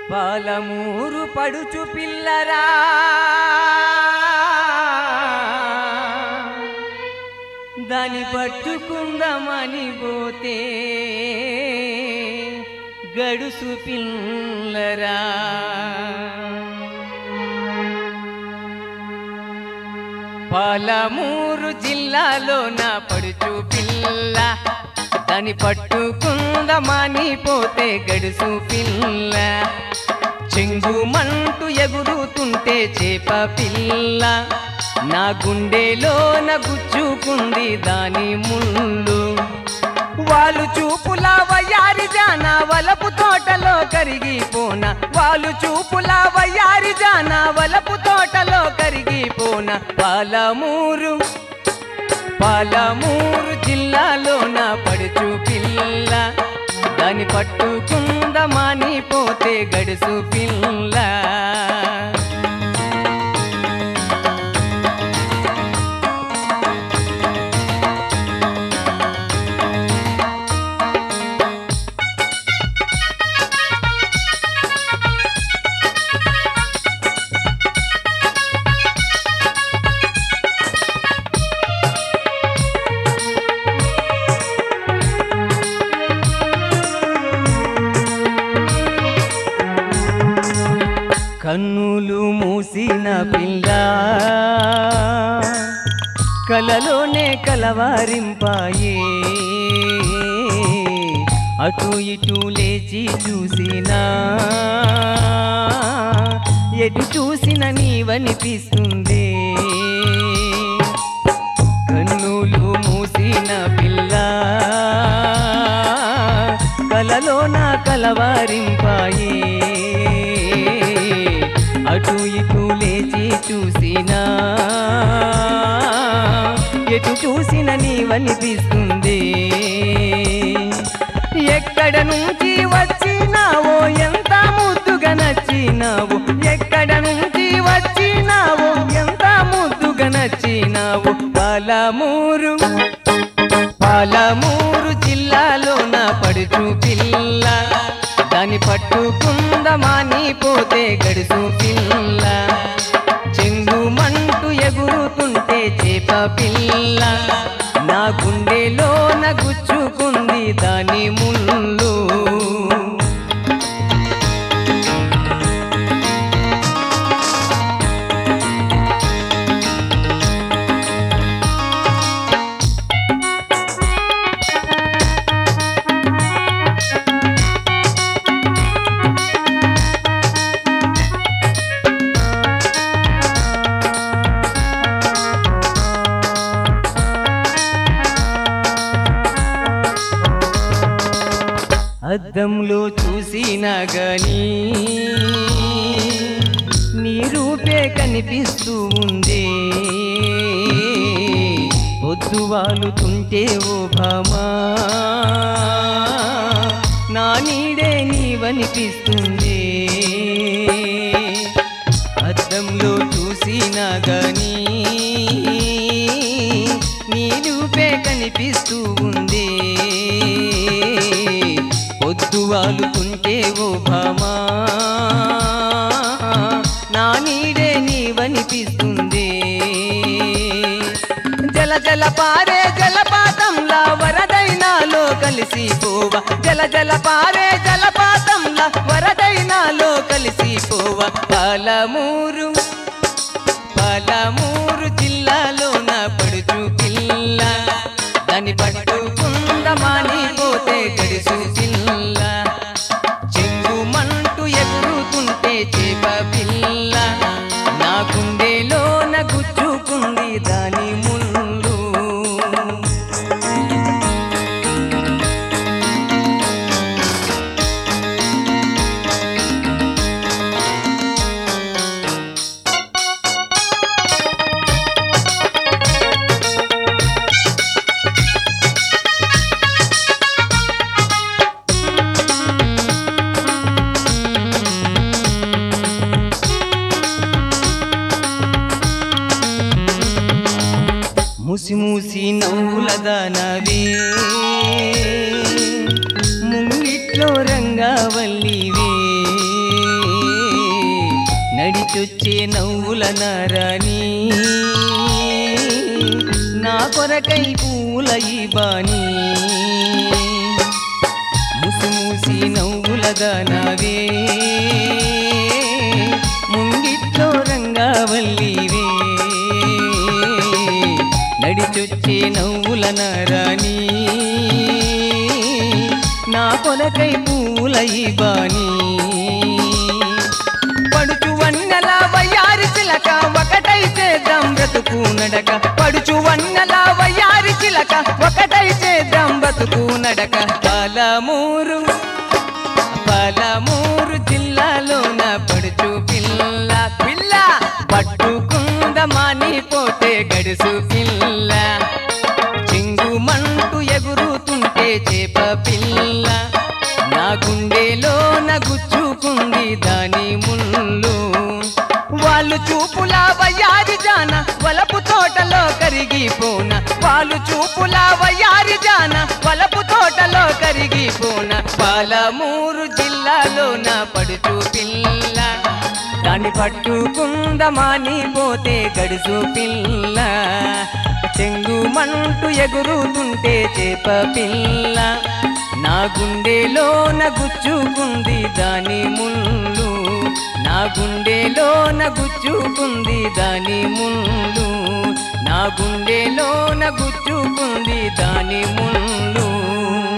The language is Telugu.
పాలమూరు పడుచు పిల్లరా దాని పట్టుకుందామని పోతే గడుసు పిల్లరా పాలమూరు జిల్లాలో నా పడుచు పిల్ల దాని పట్టుకుందమని పోతే గడుసు పిల్ల చెంగుమంటూ ఎగురుతుంటే చేప పిల్ల నా గుండెలోన గుచ్చుకుంది దాని ముళ్ళు వాళ్ళు చూపుల వయ్యారి జాన వలపు తోటలో కరిగిపోన వాళ్ళు చూపుల వయ్యారి జాన వలపు తోటలో కరిగిపోన పాలమూరు పాలమూరు జిల్లాలోన పడుచు పిల్ల దాని పట్టుకుందమని పోతే గడుసు పిల్ల కన్నులు మూసిన పిల్ల కలలోనే కలవారింపాయే అటు ఇటు లేచి చూసినా ఎటు చూసిన నీవనిపిస్తుంది కన్నులు మూసిన పిల్ల కలలో నా కలవారింపాయే అటు ఇటు లేచి చూసినా ఎటు చూసిన నీవనిపిస్తుంది ఎక్కడ నుంచి వచ్చినావో ఎంత ముద్దుగా నచ్చినావు ఎక్కడ నుంచి వచ్చినావు ఎంత ముద్దుగా నచ్చినావు పాలమూరు పాలమూరు జిల్లాలో నా పడుచు పిల్ల దాని పట్టుకుందమాని పోతే గడుసు పిల్ల చెంగుమంటూ ఎగురుతుంటే చేప పిల్ల నా గుండెలోన గుచ్చుకుంది దాని ముళ్ళు అద్దంలో చూసినా గాని నీ రూపే కనిపిస్తూ ఉందే పొద్దు వాలుతుంటే ఓ భామా నా నీడే నీవనిపిస్తుంది అద్దంలో చూసినా గాని నీ రూపే కనిపిస్తూ ఉంది పొద్దు వాలుతుంటే ఓ భామా నా నీడే నీవనిపిస్తుంది జల జల పారే జలపాతంలా వరదైనాలో కలిసిపోవ జల జల పారే జలపాతంలా వరదైనాలో కలిసిపోవ పాలమూరు పాలమూరు జిల్లాలో నా పడుచు పిల్ల దాని పట్టుకుందమాని పోతే గడుసు పిల్ల చెంగుమంటూ ఎగురుతుంటే చేప పిల్ల నా గుండెలోన గుచ్చుకుంది దాని ముళ్ళు ముసి ముసి నవ్వుల దానవే ముంగిట్లో రంగవల్లివే నడిచొచ్చే నవ్వుల నారాని నా కొరకై పూల ఈ బాని ముసి ముసి నవ్వుల దానవే ముంగిట్లో రంగావల్లివే నడిచొచ్చే నవ్వుల నారాని నా కొలకై పూల ఈ బాని పడుచు వన్నెల వయ్యారి చిలక ఒకటై చేద్దాం బ్రతుకు నడక పడుచు వన్నెల వయ్యారి చిలక ఒకటై చేద్దాం బ్రతుకు నడక పాలమూరు పాలమూరు జిల్లాలోన పడుచు పిల్ల పిల్ల పట్టుకుందమాని పోతే గడుసు పిల్ల చెంగుమంటూ ఎగురుతుంటే చేప పిల్ల నా గుండెలోన గుచ్చుకుంది దాని ముళ్ళు వాళ్ళు చూపులా వయ్యారి జాన వలపు తోటలో కరిగిపోన వాళ్ళు చూపులా వయ్యారి జాన వలపు తోటలో కరిగిపోన పాలమూరు జిల్లాలోన పడుచు పిల్ల దాన్ని పట్టుకుందమాని పోతే గడుసు పిల్ల చెంగుమంటూ ఎగురుతుంటే చేప పిల్ల నా గుండెలోన గుచ్చుకుంది దాని ముళ్ళు నా గుండెలోన గుచ్చుకుంది దాని ముళ్ళు నా గుండెలోన గుచ్చుకుంది దాని ముళ్ళు